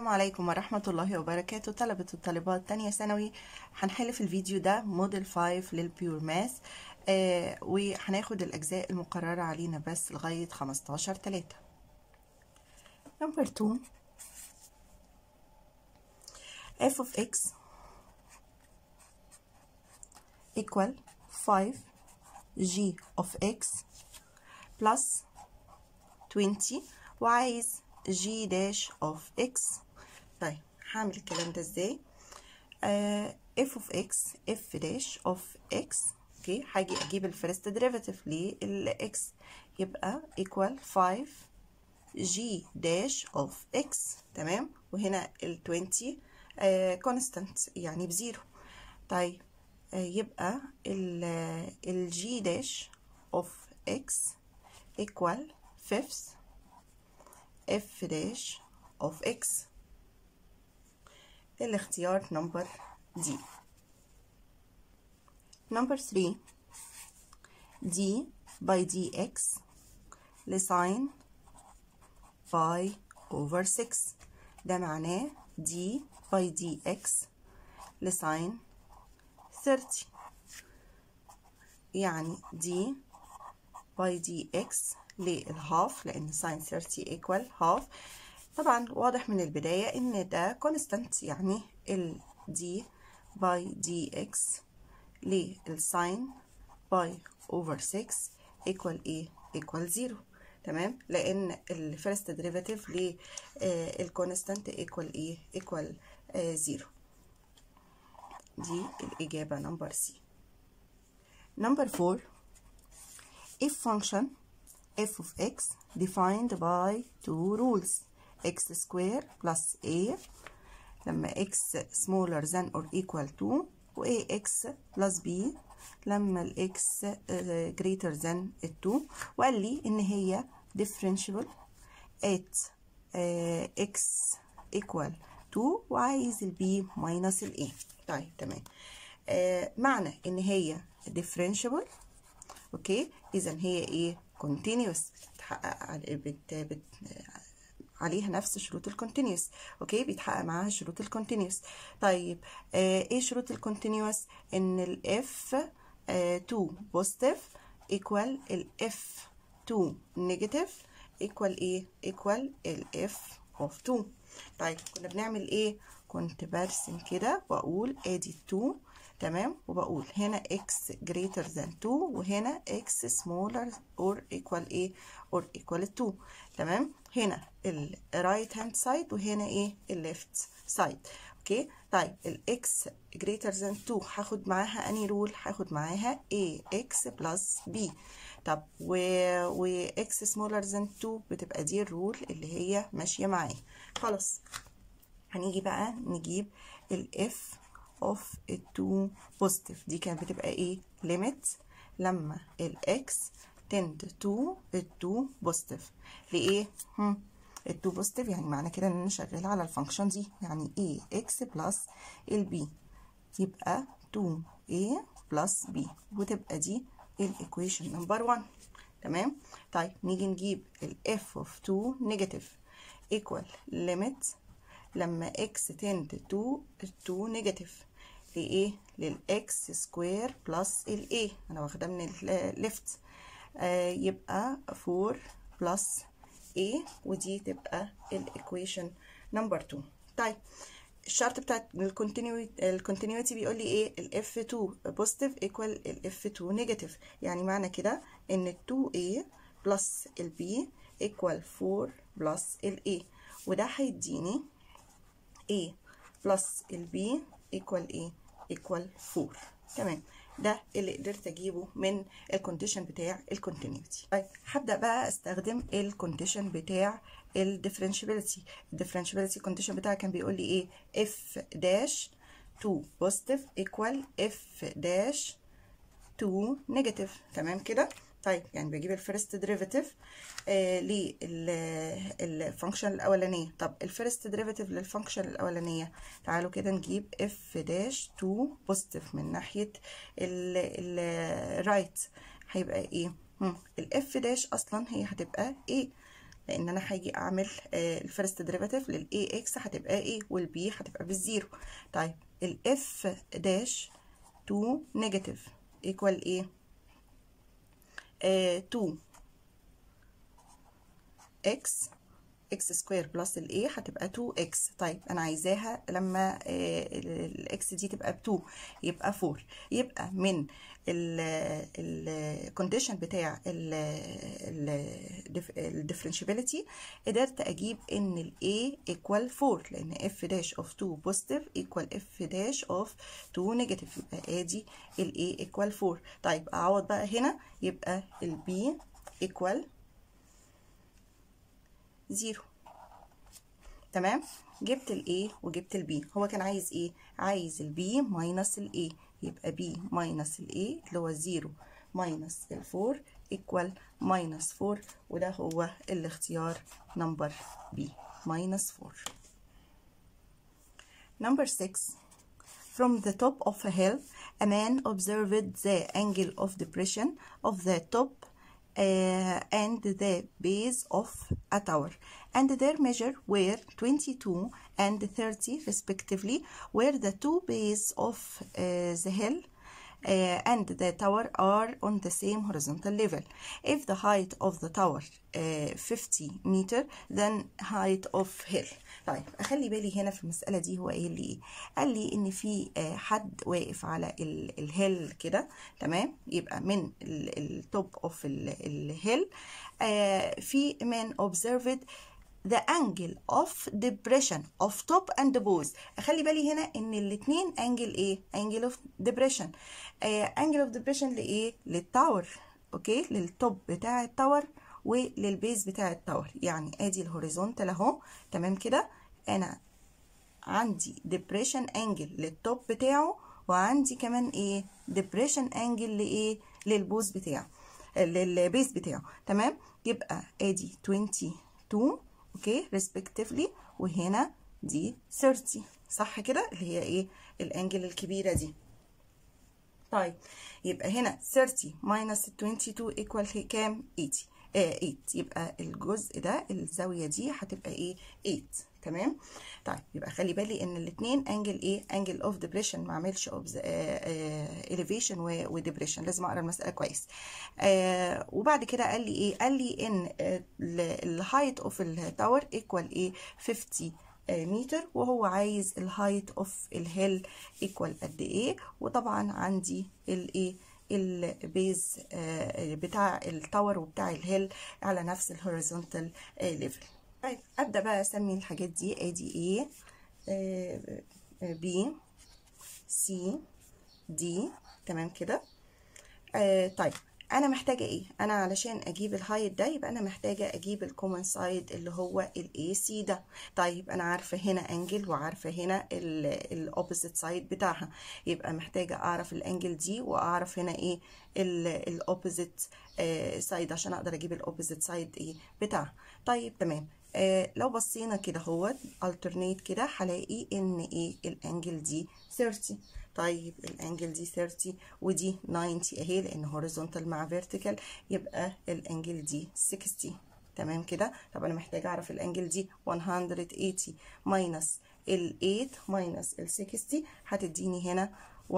السلام عليكم ورحمة الله وبركاته طلبة وطالبات تانية ثانوي هنحل في الفيديو ده موديل 5 للبيور ماث آه وهناخد الأجزاء المقررة علينا بس لغاية 15 3 نمبر 2 f of x equal 5 g of x plus 20 وعايز g dash of x طيب هعمل الكلام ده ازاي آه f of x f dash of x اوكي هاجي اجيب الفيرست ديريفاتيف للx يبقى equal 5 g dash of x تمام وهنا ال 20 آه constant يعني بزيرو طيب آه يبقى ال ال g dash of x equal fifth f dash of x الاختيار نمبر دي نمبر 3 d by dx لساين باي over 6 ده معناه d by dx لساين 30 يعني d by dx للهاف لان ساين 30 ايكوال هاف طبعا واضح من البداية ان ده كونستانت يعني ال d باي دي اكس للساين باي اوفر 6 ايكوال ايه ايكوال 0 تمام لان الفيرست ديريفاتيف للكونستانت ايكوال ايه ايكوال 0 دي الاجابة نمبر سي نمبر 4 if function f of x defined by two rules x square plus a لما x smaller than or equal to و ax plus b لما ال x greater than ال 2 وقال لي إن هي differentiable at x equal 2 وعايز ال b minus ال a طيب تمام معنى إن هي differentiable اوكي اذا هي ايه continuous بتحقق بت بت عليها نفس شروط الكونتينيوس اوكي بيتحقق معاها شروط الكونتينيوس طيب آه ايه شروط الكونتينيوس ان الاف 2 بوزيتيف ايكوال الاف 2 نيجاتيف ايكوال ايه ايكوال الاف اوف 2 طيب كنا بنعمل ايه كنت برسم كده واقول ادي 2 تمام وبقول هنا x greater than 2 وهنا x smaller or equal ايه or equal 2 تمام هنا ال right hand side وهنا ايه ال left side اوكي طيب ال x greater than 2 هاخد معاها اني رول هاخد معاها ax plus b طب و, و x smaller than 2 بتبقى دي الرول اللي هي ماشيه معايا خلاص هنيجي بقى نجيب ال f of ال 2 positive دي كانت بتبقى ايه limit لما ال x tend to ال 2 positive لإيه؟ هم ال 2 positive يعني معنى كده ان انا شغالة على الفانكشن دي يعني a x plus ال b يبقى 2a plus b وتبقى دي الايكويشن نمبر 1 تمام طيب نيجي نجيب ال f of 2 negative equal limit لما x tend to 2 نيجاتيف لإيه؟ للإكس سكوير بلس الإيه أنا واخداه من الليفت آه يبقى 4 بلس A ودي تبقى الإيكويشن نمبر 2 طيب الشرط بتاع الكونتينيوتي بيقول لي ايه ال F2 بوزيتيف ايكوال ال F2 نيجاتيف يعني معنى كده ان ال 2A بلس ال B ايكوال 4 بلس ال A وده هيديني A بلس ال B equal ايه equal 4 تمام ده اللي قدرت اجيبه من الكونديشن بتاع الكونتينيوتي طيب هبدا بقى استخدم الكونديشن بتاع الديفرنشابيلتي الديفرنشابيلتي كونديشن بتاعي كان بيقول لي ايه اف داش 2 بوزيتيف ايكوال اف داش 2 نيجاتيف تمام كده طيب يعني بجيب الفيرست ديريفاتيف آه للفانكشن الاولانيه طب الفيرست ديريفاتيف للفانكشن الاولانيه تعالوا كده نجيب اف داش 2 بوزيتيف من ناحيه الرايت هيبقى ايه الاف داش اصلا هي هتبقى ايه لان انا هاجي اعمل الفيرست ديريفاتيف للاي اكس هتبقى ايه والبي هتبقى بالزيرو طيب الاف داش 2 نيجاتيف ايكوال ايه آه 2 اكس اكس سكوير بلس الاي هتبقى 2 اكس طيب انا عايزاها لما الاكس دي تبقى ب 2 يبقى 4 يبقى من الكونديشن بتاع الديفرنشابيلتي قدرت اجيب ان الاي ايكوال 4 لان اف داش اوف 2 بوزيتيف ايكوال اف داش اوف 2 نيجاتيف يبقى ادي الاي ايكوال 4 طيب اعوض بقى هنا يبقى البي ايكوال زيرو تمام جبت الاي وجبت البي هو كان عايز ايه عايز البي ماينس الاي يبقى بي ماينس الاي اللي هو زيرو ماينس الفور ايكوال ماينس فور وده هو الاختيار نمبر بي ماينس فور نمبر 6 From the top of a hill, a man observed the angle of depression of the top uh, and the base of a tower and their measure were 22 and 30 respectively where the two base of uh, the hill uh, and the tower are on the same horizontal level. If the height of the tower uh, 50 meter then height of hill. طيب اخلي بالي هنا في المساله دي هو قايل لي ايه قال لي ان في حد واقف على الهيل كده تمام يبقى من التوب اوف الهيل في man observed the angle of depression of top and pose اخلي بالي هنا ان الاثنين انجل ايه angle of depression آه angle of depression لايه للتاور اوكي للتوب بتاع التاور وللبيز بتاع التاور يعني ادي الهوريزونتال اهو تمام كده انا عندي depression angle للتوب بتاعه وعندي كمان ايه depression angle لايه للبوز بتاعه للبيز بتاعه تمام يبقى ادي 22 اوكي respectively وهنا دي 30 صح كده اللي هي ايه الانجل الكبيره دي طيب يبقى هنا 30 minus 22 equal كام 80 آه 8 يبقى الجزء ده الزاويه دي هتبقى ايه 8 تمام طيب يبقى خلي بالي ان الاثنين انجل ايه انجل اوف ديبريشن ما اعملش اليفيشن وديبريشن لازم اقرا المساله كويس آه وبعد كده قال لي ايه قال لي ان الهايت اوف التاور ايكوال ايه 50 متر وهو عايز الهايت اوف الهيل ايكوال قد ايه وطبعا عندي الايه البيز بتاع التاور وبتاع الهيل على نفس الهوريزونتال ليفل طيب ابدا بقى اسمي الحاجات دي ادي ايه بي سي دي تمام كده آه طيب انا محتاجه ايه انا علشان اجيب الهايت ده يبقى انا محتاجه اجيب الكومن سايد اللي هو الاي سي ده طيب انا عارفه هنا انجل وعارفه هنا الاوبوزيت سايد بتاعها يبقى محتاجه اعرف الانجل دي واعرف هنا ايه الاوبوزيت سايد عشان اقدر اجيب الاوبوزيت سايد ايه بتاعها طيب تمام آه لو بصينا كده هو alternate كده هلاقي ان ايه الانجل دي 30 طيب الانجل دي 30 ودي 90 اهي لان هوريزونتال مع فيرتيكال يبقى الانجل دي 60 تمام كده طب انا محتاجه اعرف الانجل دي 180 ماينس ال 8 ماينس ال 60 هتديني هنا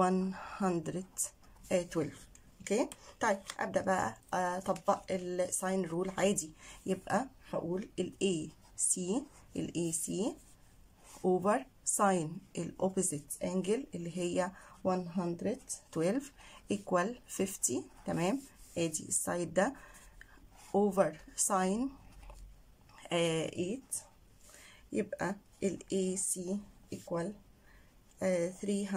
112 اوكي طيب ابدا بقى اطبق الساين رول عادي يبقى هقول ال AC ال AC over sin الاوبوزيت انجل اللي هي 112 equal 50 تمام ادي السايد ده over sin آه 8 يبقى ال AC equal آه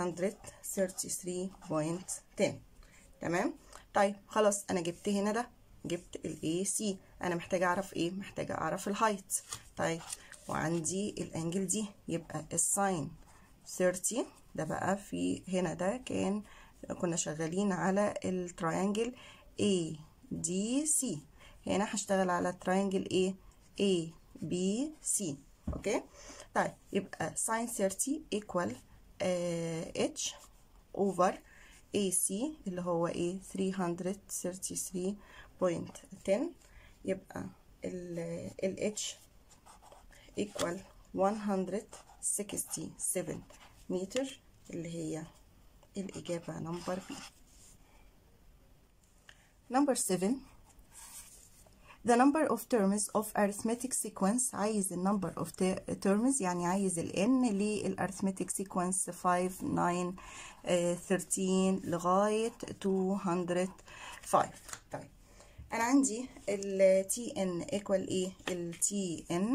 333.10 تمام طيب خلاص انا جبت هنا ده جبت ال AC انا محتاجه اعرف ايه محتاجه اعرف الهايت طيب وعندي الانجل دي يبقى الساين 30 ده بقى في هنا ده كان كنا شغالين على التراينجل A D C هنا هشتغل على التراينجل A A B C اوكي طيب يبقى ساين 30 equal uh, H over AC اللي هو ايه 333.10 يبقى ال ال H equal 167 متر اللي هي الإجابة نمبر B number 7 the number of terms of arithmetic sequence عايز ال number of terms يعني عايز ال n للarithmetic sequence 5 9 uh, 13 لغاية 205 طيب أنا عندي ال tn equal إيه ال tn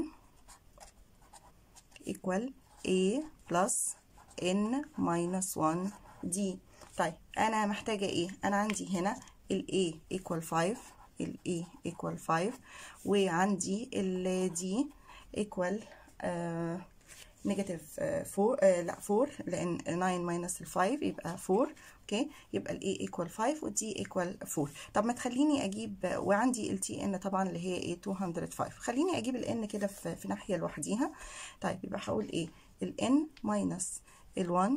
equal a plus n minus 1 d طيب أنا محتاجة إيه أنا عندي هنا ال a equal 5 ال a equal 5 وعندي ال d equal uh, negative 4 uh, لا 4 لأن 9 minus ال 5 يبقى 4 اوكي يبقى ال a equal 5 وال d equal 4 طب ما تخليني اجيب وعندي ال tn طبعا اللي هي ايه 205 خليني اجيب ال n كده في, في ناحيه لوحديها طيب يبقى هقول ايه ال n minus ال 1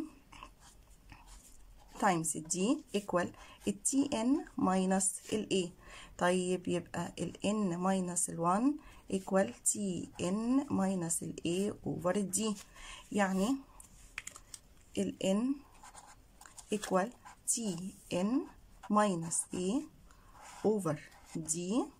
times ال d equal ال tn minus ال a طيب يبقى ال n minus ال 1 equal tn minus ال a over ال d يعني ال n equal tn minus a over d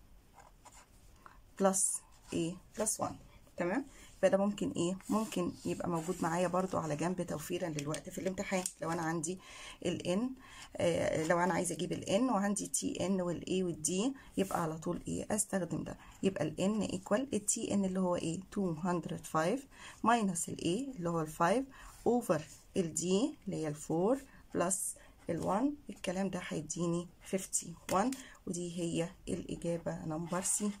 plus a plus 1 تمام يبقى ده ممكن ايه ممكن يبقى موجود معايا برضو على جنب توفيرا للوقت في الامتحان لو انا عندي ال n آه لو انا عايزه اجيب ال n وعندي tn وال a وال d يبقى على طول ايه استخدم ده يبقى ال n equal ال tn اللي هو ايه 205 minus ال a اللي هو ال 5 over ال d اللي هي ال 4 بلس ال 1 الكلام ده هيديني 51 ودي هي الإجابة نمبر سي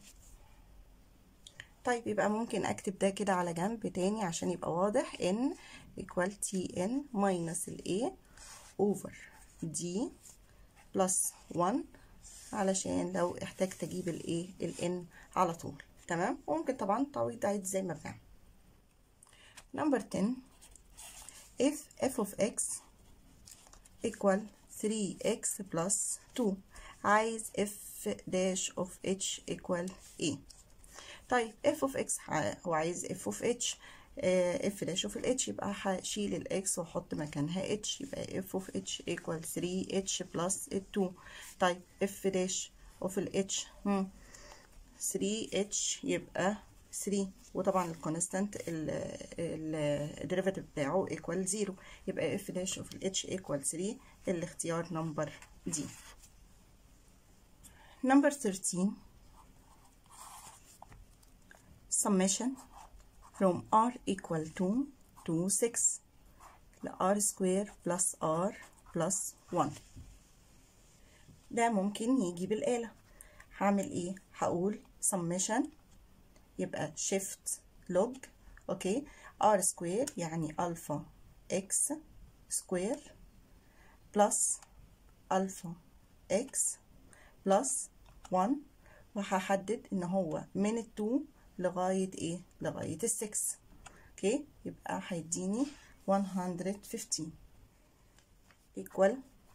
طيب يبقى ممكن أكتب ده كده على جنب تاني عشان يبقى واضح n equal tn minus ال a over d plus 1 علشان لو احتجت أجيب ال a ال n على طول تمام وممكن طبعا تعويض عادي زي ما بنعمل number 10 if f of x equal 3x plus 2 عايز f dash of h equal a طيب f of x هو عايز f of h uh, f dash of ال h يبقى هشيل ال x واحط مكانها h يبقى f of h equal 3h plus 2 طيب f dash of ال h hmm. 3h يبقى 3 وطبعا الكونستانت الديريفاتيف بتاعه equal 0 يبقى f dash of ال h equal 3 الاختيار نمبر دي نمبر 13 summation from r equal to to 6 ل r square plus r plus 1 ده ممكن يجي بالآلة هعمل ايه هقول summation يبقى shift log اوكي r square يعني alpha x square plus alpha x plus 1 وهحدد ان هو من ال 2 لغاية ايه لغاية ال 6 اوكي يبقى هيديني 115 equal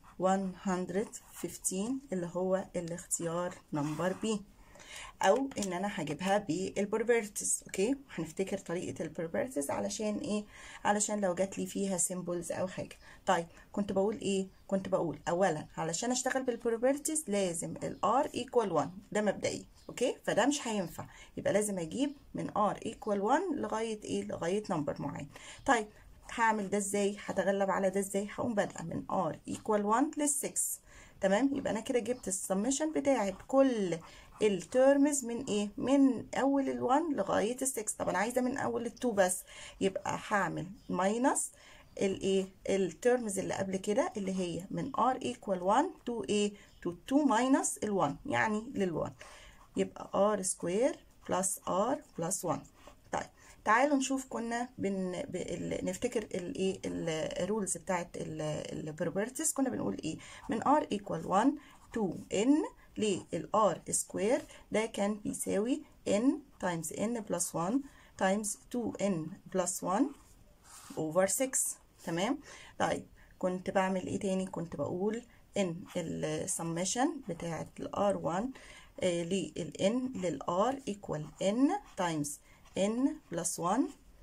115 اللي هو الاختيار نمبر بي او ان انا هجيبها بالبروبرتيز اوكي هنفتكر طريقه البروبرتيز علشان ايه علشان لو جات لي فيها سيمبلز او حاجه طيب كنت بقول ايه كنت بقول اولا علشان اشتغل بالبروبرتيز لازم الار ايكوال 1 ده مبدئي اوكي فده مش هينفع يبقى لازم اجيب من ار ايكوال 1 لغايه ايه لغايه نمبر معين طيب هعمل ده ازاي هتغلب على ده ازاي هقوم بادئه من ار ايكوال 1 لل 6 تمام يبقى انا كده جبت السمشن بتاعت كل الترمز من ايه من اول ال1 لغايه ال6 طب انا عايزه من اول ال2 بس يبقى هعمل ماينس الايه الترمز اللي قبل كده اللي هي من r equal 1 to a to 2 minus ال1 يعني لل1 يبقى r square plus r plus 1 طيب تعالوا نشوف كنا بن... ب... ال... نفتكر الايه الرولز بتاعت البروبرتيز كنا بنقول ايه من r equal 1 to n للr سكوير ده كان بيساوي n times n plus 1 times 2n plus 1 over 6 تمام طيب كنت بعمل ايه تاني كنت بقول ان السمشن بتاعت ال R1 آه لل n لل r equal n times n plus 1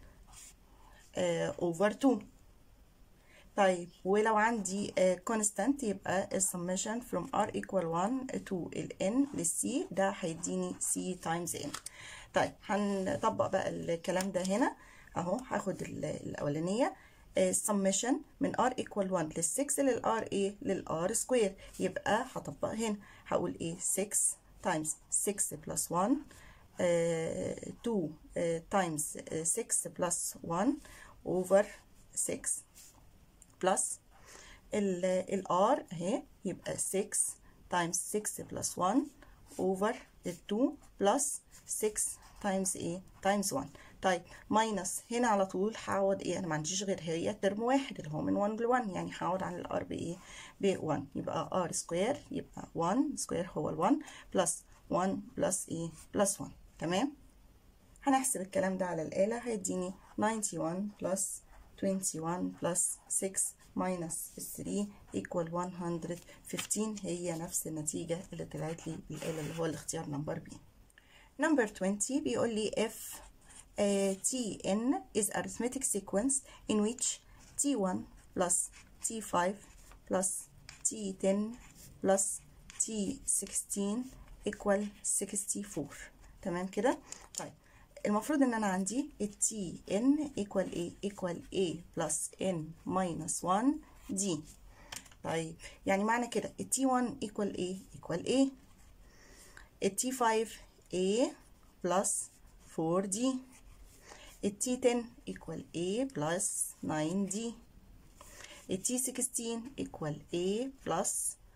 آه over 2 طيب ولو عندي كونستانت يبقى السمشن from r equal 1 to ال n لل c ده هيديني c times n طيب هنطبق بقى الكلام ده هنا اهو هاخد الاولانيه summation من r equal 1 لل 6 لل r ايه لل r square يبقى هطبق هنا هقول ايه 6 times 6 plus 1 uh, 2 uh, times 6 plus 1 over 6 plus ال ال r اهي يبقى 6 times 6 plus 1 over ال 2 plus 6 times ايه times 1 طيب ماينس هنا على طول هعوض ايه انا ما عنديش غير هي ترم واحد اللي هو من 1 ل 1 يعني هعوض عن الار بايه ب 1 يبقى ار سكوير يبقى 1 سكوير هو ال 1 بلس 1 بلس ايه بلس 1 تمام هنحسب الكلام ده على الآلة هيديني 91 بلس 21 بلس 6 minus 3 equal 115 هي نفس النتيجة اللي طلعت لي الآلة اللي هو الاختيار نمبر بي نمبر 20 بيقول لي if uh, tn is arithmetic sequence in which t1 plus t5 plus t10 plus t16 equal 64 تمام كده طيب المفروض ان انا عندي ال tn equal a equal a plus n minus 1 d طيب يعني معنى كده ال t1 equal a equal a ال t5 a plus 4d ال t10 equal a plus 9d ال t16 equal a plus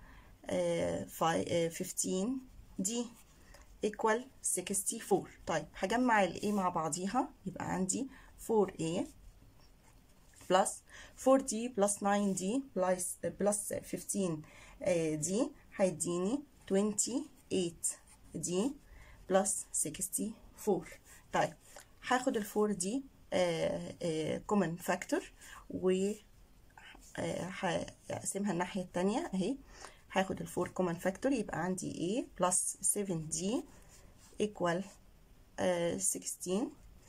uh, 15d equal 64 طيب هجمع ال A مع بعضيها يبقى عندي 4A plus 4D plus 9D plus, plus 15D هيديني 28D plus 64 طيب هاخد ال 4D common factor و هقسمها الناحية التانية اهي هاخد ال 4 common factor يبقى عندي A plus 7D equal uh, 16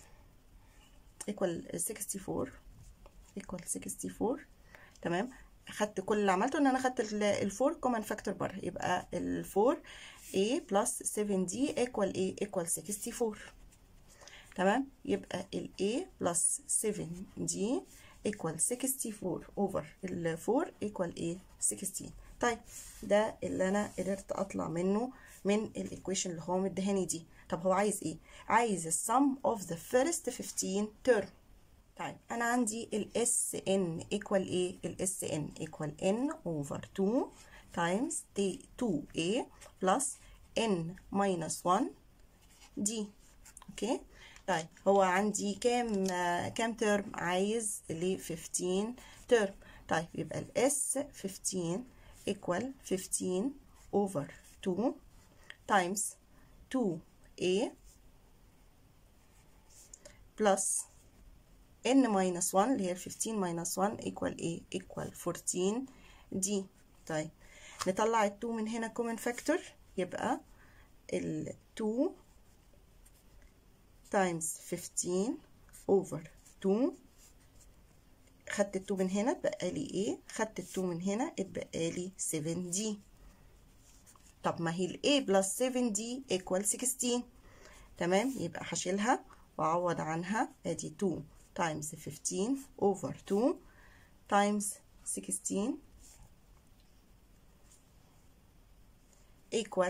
equal 64 equal 64 تمام خدت كل اللي عملته ان انا خدت ال 4 common factor بره يبقى ال 4 A plus 7D equal A equal 64 تمام يبقى ال A plus 7D equal 64 over ال 4 equal A 16 طيب ده اللي انا قدرت اطلع منه من الايكويشن اللي هو مديهاني دي طب هو عايز ايه عايز السم اوف ذا فيرست 15 تيرم طيب انا عندي ال SN equal ايه ال SN equal N over 2 times T 2A plus N minus 1 D اوكي طيب هو عندي كام كام ترم عايز ل 15 ترم طيب يبقى ال S 15 equal 15 over 2 times 2a plus n minus 1 اللي هي 15 minus 1 equal a equal 14 d طيب نطلع ال 2 من هنا common factor يبقى ال 2 times 15 over 2 خدت ال 2 من هنا اتبقى لي ايه خدت ال 2 من هنا اتبقى لي 7d طب ما هي ال a plus 7d equal 16 تمام يبقى هشيلها واعوض عنها ادي 2 times 15 over 2 times 16 equal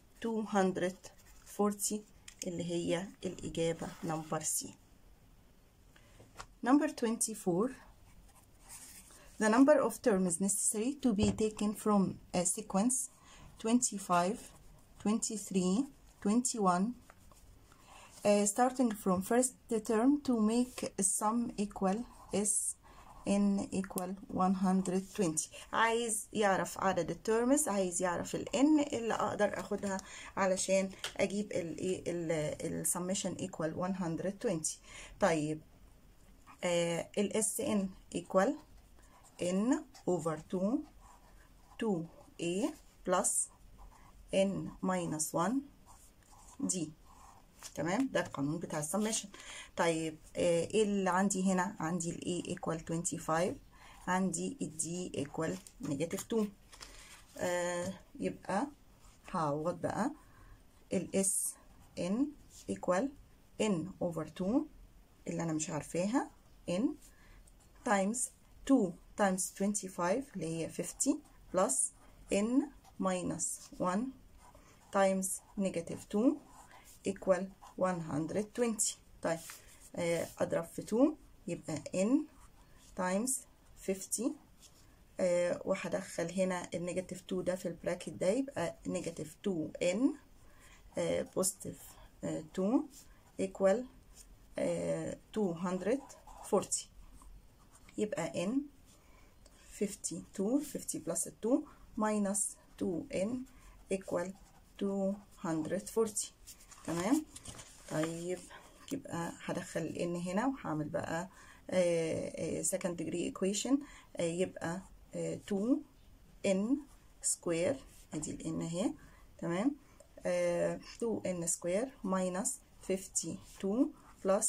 240 اللي هي الإجابة number C number 24 the number of terms necessary to be taken from a sequence 25 23 21 uh, starting from first term to make a sum equal s n equal 120 عايز يعرف عدد الترمز عايز يعرف ال n اللي اقدر اخدها علشان اجيب ال ال summation equal 120 طيب آه ال s n equal n over 2 2a plus n minus 1 دي تمام ده القانون بتاع السمشن طيب آه، ايه اللي عندي هنا عندي ال a equal 25 عندي ال d equal negative 2 آه يبقى هعوض بقى ال s n equal n over 2 اللي انا مش عارفاها n times 2 times 25 اللي هي 50 plus n minus 1 times negative 2 equal 120 طيب آه، أضرب في 2 يبقى n times 50 آه، وهدخل هنا النيجاتيف 2 ده في البراكت ده يبقى نيجاتيف 2n بوزيتيف 2 equal آه، 240 يبقى n 52 50 plus 2 minus 2n equal 240 تمام طيب يبقى هدخل ال n هنا وهعمل بقى آه، آه، second degree equation آه، يبقى 2n square ادي ال n اهي تمام 2n square minus 52 plus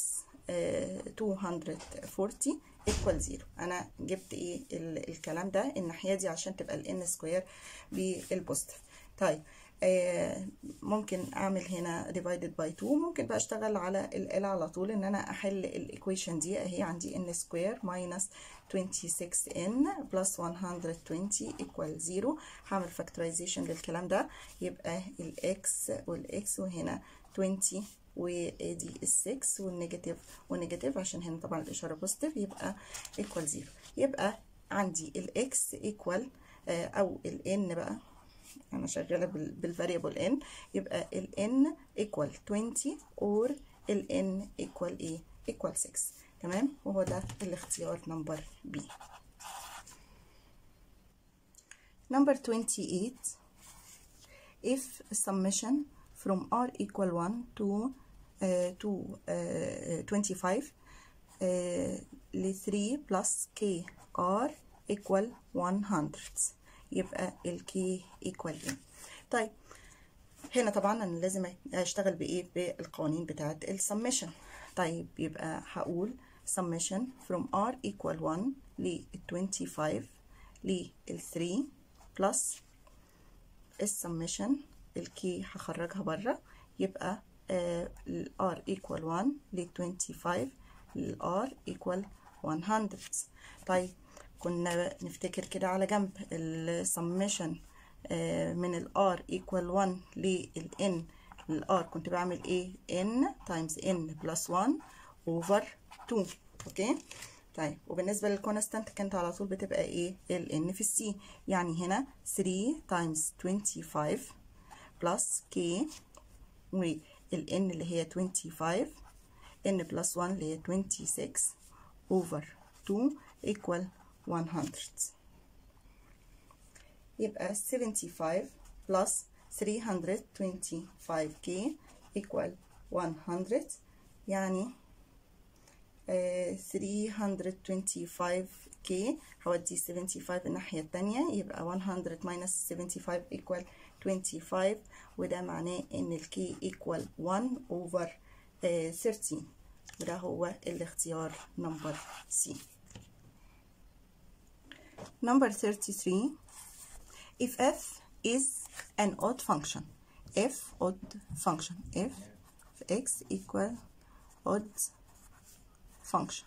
240 equal 0 انا جبت ايه ال- الكلام ده الناحيه دي عشان تبقى ال n square بالبوزيتيف طيب آه، ممكن اعمل هنا divided by 2 ممكن بقى اشتغل على ال L على طول ان انا احل الايكويشن دي اهي عندي n square minus 26n plus 120 equal 0 هعمل factorization للكلام ده يبقى ال x وال x وهنا 20 ودي ال 6 والنيجاتيف والنيجاتيف عشان هنا طبعا الاشاره بوزيتيف يبقى equal 0 يبقى عندي ال x equal آه، او ال n بقى انا شغاله بالفاريبل n يبقى ال n equal 20 or ال n equal ايه equal 6 تمام وهو ده الاختيار نمبر B number 28 if summation from r equal 1 to uh, to uh, 25 uh, ل 3 plus k r equal 100 يبقى ال k equal ايه طيب هنا طبعا انا لازم اشتغل بايه بالقوانين بتاعه السمشن طيب يبقى هقول summation from r equal 1 ل 25 ل 3 plus السمشن الكي هخرجها بره يبقى ال r equal 1 ل 25 ال r equal 100 طيب كنا نفتكر كده على جنب السمشن من ال r equal 1 لل n ال r كنت بعمل ايه n times n plus 1 over 2 اوكي طيب وبالنسبه للكونستانت كانت على طول بتبقى ايه ال n في السي يعني هنا 3 times 25 plus k وال n اللي هي 25 n plus 1 اللي هي 26 over 2 equal 100 يبقى 75 plus 325k equal 100 يعني آه 325k هودي 75 الناحية التانية يبقى 100 minus 75 equal 25 وده معناه ان ال k equal 1 over آه 13 وده هو الاختيار نمبر C number 33 if f is an odd function f odd function f x equal odd function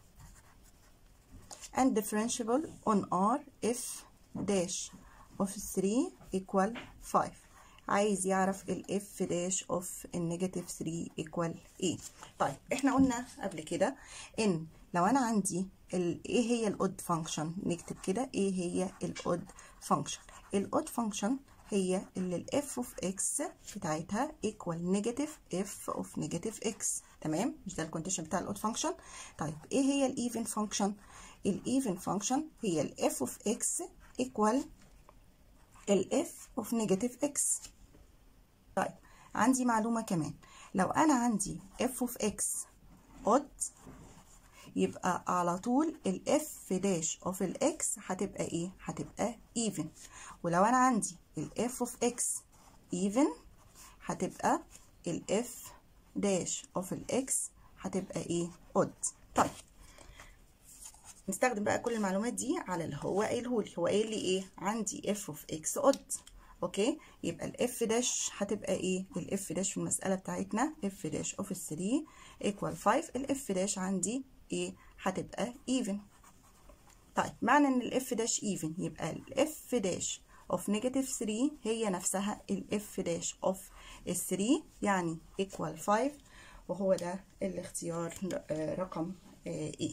and differentiable on r f dash of 3 equal 5 عايز يعرف ال f dash of النيجاتيف 3 equal ايه طيب احنا قلنا قبل كده ان لو انا عندي ال ايه هي الاود فانكشن نكتب كده ايه هي الاود فانكشن الاود فانكشن هي اللي الاف اوف اكس بتاعتها ايكوال نيجاتيف اف اوف نيجاتيف اكس تمام مش ده الكونديشن بتاع الاود فانكشن طيب ايه هي الايفن فانكشن الايفن فانكشن هي الاف اوف اكس ايكوال الاف اوف نيجاتيف اكس طيب عندي معلومه كمان لو انا عندي اف اوف اكس اود يبقى على طول الاف داش اوف الاكس هتبقى ايه هتبقى even ولو انا عندي الاف اوف اكس even هتبقى ال f dash of ال x هتبقى ايه odd طيب نستخدم بقى كل المعلومات دي على اللي هو قايله لي هو قايل لي ايه عندي f of x odd اوكي يبقى الاف داش هتبقى ايه الاف داش في المساله بتاعتنا اف داش اوف 3 ايكوال 5 الاف داش عندي ايه هتبقى even طيب معنى ان الاف داش even يبقى الاف داش اوف نيجاتيف 3 هي نفسها الاف داش اوف 3 يعني ايكوال 5 وهو ده الاختيار رقم ايه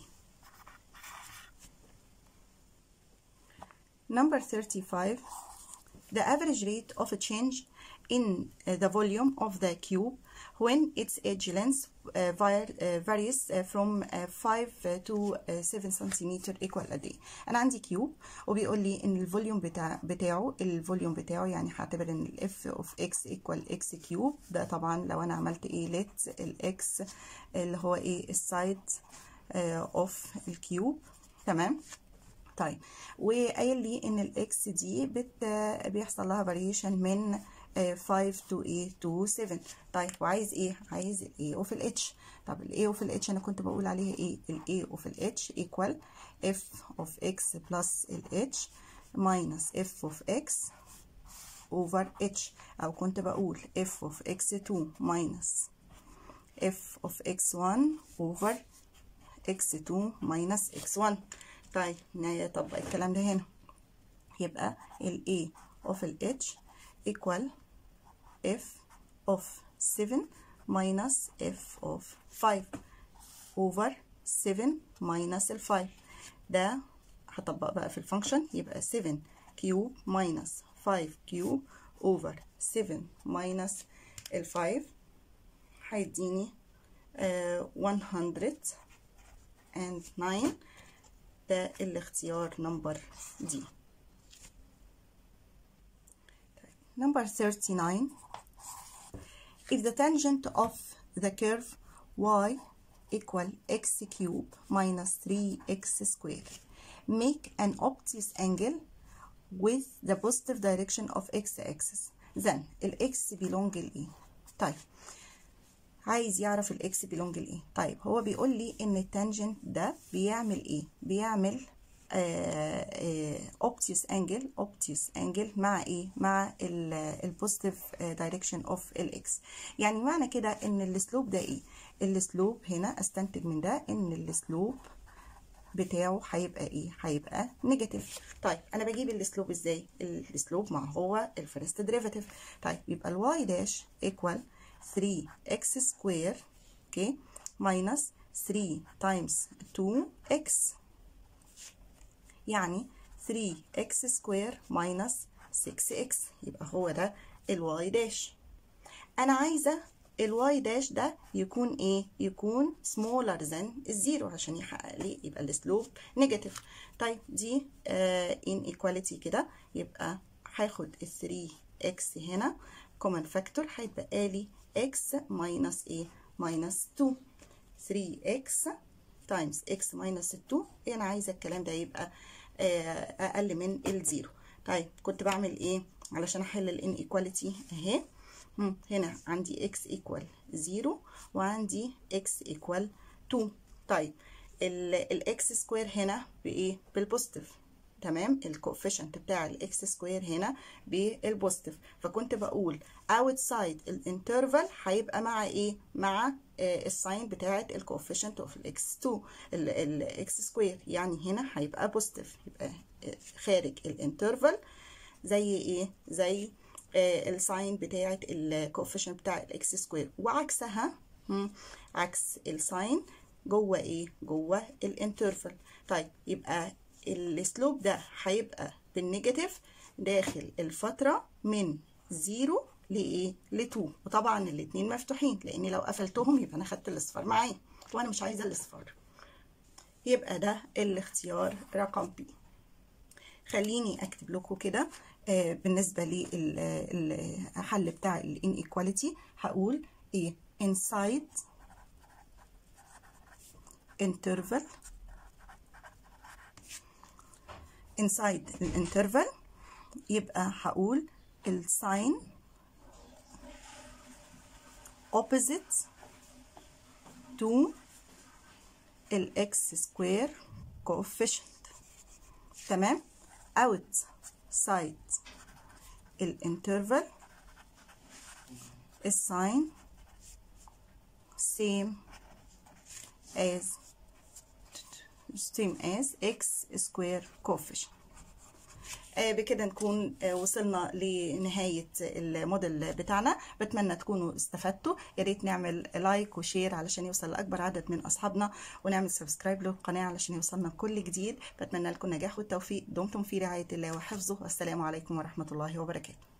Number 35 the average rate of a change in uh, the volume of the cube when its edge length uh, var uh, varies from 5 to 7 centimeter equal قد ايه انا عندي كيوب وبيقول لي ان الفوليوم بتاع بتاعه الفوليوم بتاعه يعني هعتبر ان الاف اوف اكس ايكوال اكس كيوب ده طبعا لو انا عملت ايه ليت الاكس اللي هو ايه السايد اوف الكيوب تمام طيب وقايل لي ان الاكس دي بت بيحصل لها فاريشن من 5 to ايه to 7 طيب وعايز ايه عايز الاي اوف الاتش طب الاي اوف الاتش انا كنت بقول عليها ايه الاي اوف الاتش equal f of x plus الاتش minus f of x over h او كنت بقول f of x2 minus f of x1 over x2 minus x1 طيب نطبق الكلام ده هنا يبقى ال A of ال H equal F of 7 minus F of 5 over 7 minus ال 5 ده هطبق بقى في الفانكشن يبقى 7 كيوب minus 5 كيوب over 7 minus ال 5 هيديني uh, 109 ده الاختيار نمبر دي number 39 if the tangent of the curve y equal x cube minus 3x square make an obtuse angle with the positive direction of x axis then ال x belong لايه طيب عايز يعرف الاكس بيلونج لايه طيب هو بيقول لي ان التانجنت ده بيعمل ايه بيعمل اوبتيوس انجل اوبتيوس انجل مع ايه مع البوزيتيف دايركشن اوف الاكس يعني معنى كده ان السلوب ده ايه السلوب هنا استنتج من ده ان السلوب بتاعه هيبقى ايه هيبقى نيجاتيف طيب انا بجيب السلوب ازاي السلوب ما هو الفيرست ديريفاتيف طيب يبقى الواي داش ايكوال 3x square okay minus 3 times 2x يعني 3x square minus 6x يبقى هو ده الواي داش انا عايزه الواي داش ده يكون ايه يكون smaller than الزيرو عشان يحقق لي يبقى السلوب نيجاتيف طيب دي آه inequality كده يبقى هاخد ال 3x هنا common factor هيتبقى لي x minus ايه minus 2 3x times x minus 2 انا عايزه الكلام ده يبقى اقل من الزيرو طيب كنت بعمل ايه علشان احل ال inequality اهي هنا عندي x equal 0 وعندي x equal 2 طيب الاكس سكوير هنا بايه بالبوزيتيف تمام الكوفيشنت بتاع الاكس سكوير هنا بالبوزيتيف فكنت بقول outside الانترفال هيبقى مع ايه مع آه الساين بتاعه الكوفيشنت اوف الاكس 2 الاكس سكوير يعني هنا هيبقى بوزيتيف يبقى خارج الانترفال زي ايه زي آه الساين بتاعه الكوفيشنت بتاع الاكس سكوير وعكسها عكس الساين جوه ايه جوه الانترفال طيب يبقى السلوب ده هيبقى بالنيجاتيف داخل الفترة من زيرو لإيه؟ لتو وطبعا الاتنين مفتوحين لأني لو قفلتهم يبقى أنا خدت الأصفر معايا وأنا مش عايزة الأصفر يبقى ده الاختيار رقم بي خليني أكتب لكم كده آه بالنسبة للحل بتاع الانيكواليتي هقول إيه inside interval inside الانترفال يبقى هقول الساين opposite to ال x square coefficient تمام outside الانترفال الساين same as same as x square coefficient آه بكده نكون آه وصلنا لنهاية الموديل بتاعنا بتمنى تكونوا استفدتوا يا ريت نعمل لايك وشير علشان يوصل لأكبر عدد من أصحابنا ونعمل سبسكرايب للقناة علشان يوصلنا كل جديد بتمنى لكم نجاح والتوفيق دمتم في رعاية الله وحفظه والسلام عليكم ورحمة الله وبركاته